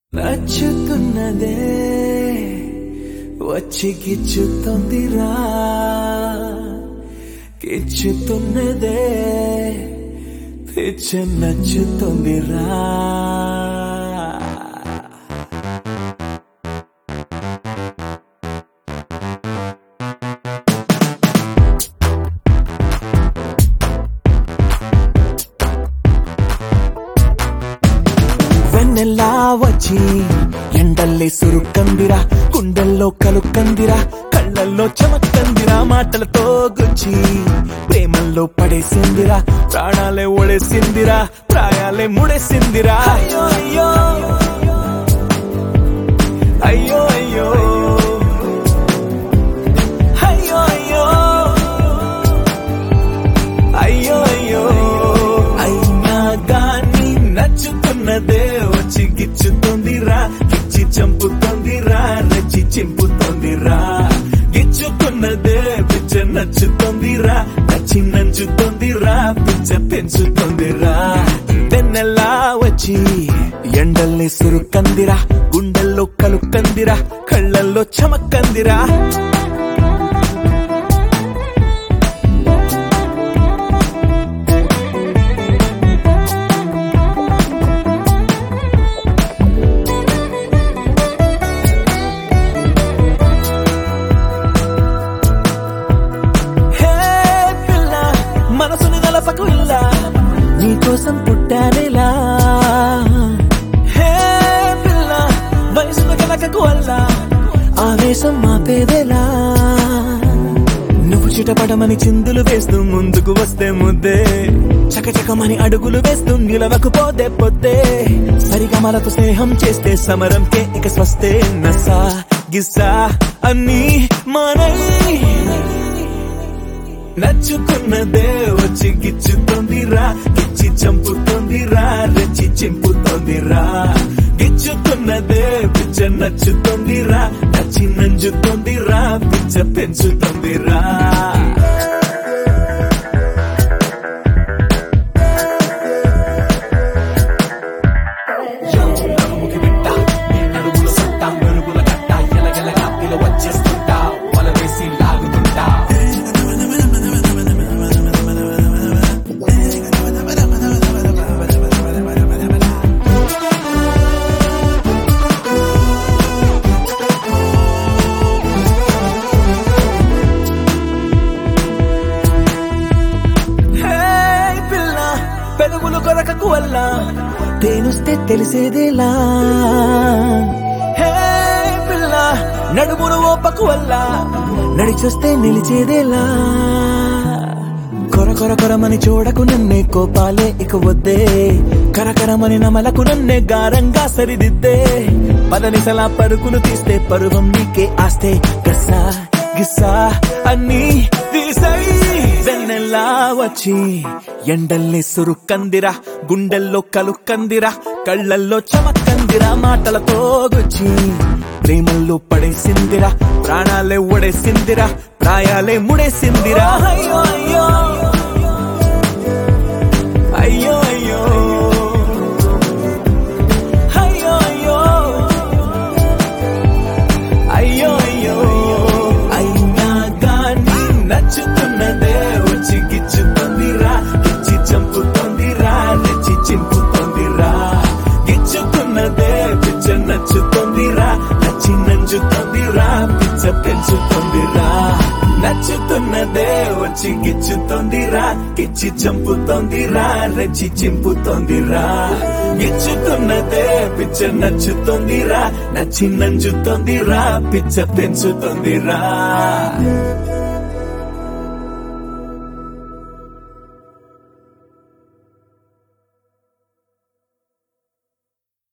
నచ్చుతున్నదే వచ్చి గిచ్చుతోందిరా గిచ్చుతున్నదే పిచ్చ నచ్చుతోందిరా వెన్నెల్లా వచ్చి ఎండల్లే సురుకందిరా గుండెల్లో కలుకందిరా కళ్ళల్లో చమకందిరా మాటలతో గుచ్చి ప్రేమల్లో పడేసిందిరా ప్రాణాలే ఒడేసిందిరా ప్రాయాలే ముడేసిందిరా అయ్యో అయ్యో అయ్యో అయ్యో అయ్యో అయ్యో అయ్యో అయ్యో అయినా గాని నచ్చుతున్నదే వచ్చి గిచ్చుతోందిరా గిచ్చి చంపుతోందిరా నచ్చి చింపుతోందిరా గిచ్చుకున్నదే పిచ్చ నచ్చుతోందిరా నచ్చి నంచుతోందిరా పిచ్చ పెంచుతోందిరా వెన్నెల్లా వచ్చి ఎండల్ని సురుకందిరా గుండెల్లో కలుకందిరా కళ్ళల్లో చమకందిరా హే పిల్ల మనసుని గలపకు ఇల్ల నీకోసం పుట్టానేలా హే పిల్ల వయసును కలకకు అల్ల ఆవేశం మాపేదేలా నువ్వు చిటపటమని చిందులు వేస్తూ ముందుకు వస్తే ముద్దే చకచకమని అడుగులు వేస్తూ నిలవకు పోతే పొద్దే సరిగమలతో స్నేహం చేస్తే సమరంకే ఇక స్వస్తే నసా గిస్సా అన్నీ మానై నచ్చుకున్నదే వచ్చి గిచ్చుతోందిరా గిచ్చి చంపుతోందిరా రెచ్చి చింపుతోందిరా గిచ్చుకున్నదే పిచ్చ నచ్చుతోందిరా నచ్చి నంజుతోందిరా పిచ్చ పెంచుతోందిరా నడుముకి బిడ్డ, నీ నడుముల సట్ట, మెరుగుల గట్ట, ఎలగెలగా ఇలా వచ్చేస్తుంటా, వల వేసి లాగుతుంటా హే పిల్ల పెరుగులు కొరకకు వల్ల తేనుస్తే తెలిసేదేలా హే పిల్ల నడుమును ఓపకు వల్ల నడిచొస్తే నిలిచేదేలా కొర కొర కొరమని చూడకు నన్నే కోపాలే ఇక వద్దే కరకరమని నమలకు నన్నే గారంగా సరిదిద్దే పదనిసలా పరుగులు తీస్తే పరువం నీకే ఆస్తే గస్సా గిస్సా అన్నీ తీసై వెన్నెల్లా వచ్చి ఎండల్ని సురుకందిరా గుండెల్లో కలుకందిరా కళ్ళల్లో చమకందిరా మాటలతో గుచ్చి ప్రేమల్లో పడేసిందిరా ప్రాణాలే ఒడేసిందిరా ప్రాయాలే ముడేసిందిరా అయ్యో అయ్యో అయ్యో అయ్యో అయ్యో అయ్యో అయ్యో అయ్యో అయినా గాని నచ్చుతున్నదే వచ్చి గిచ్చుతోందిరా గిచ్చి చంపుతోందిరా నెచ్చి చింపుతోందిరా గిచ్చుకున్నదే పిచ్చ నచ్చుతోందిరా నచ్చి నంచుతోందిరా పిచ్చ పెంచుతోందిరా నచ్చుతున్నదే వచ్చి గిచ్చుతోందిరా గిచ్చి చంపుతోందిరా రెచ్చి చింపుతోందిరా గిచ్చుతున్నదే పిచ్చ నచ్చుతోందిరా నచ్చి నంచుతోందిరా పిచ్చ పెంచుతోందిరా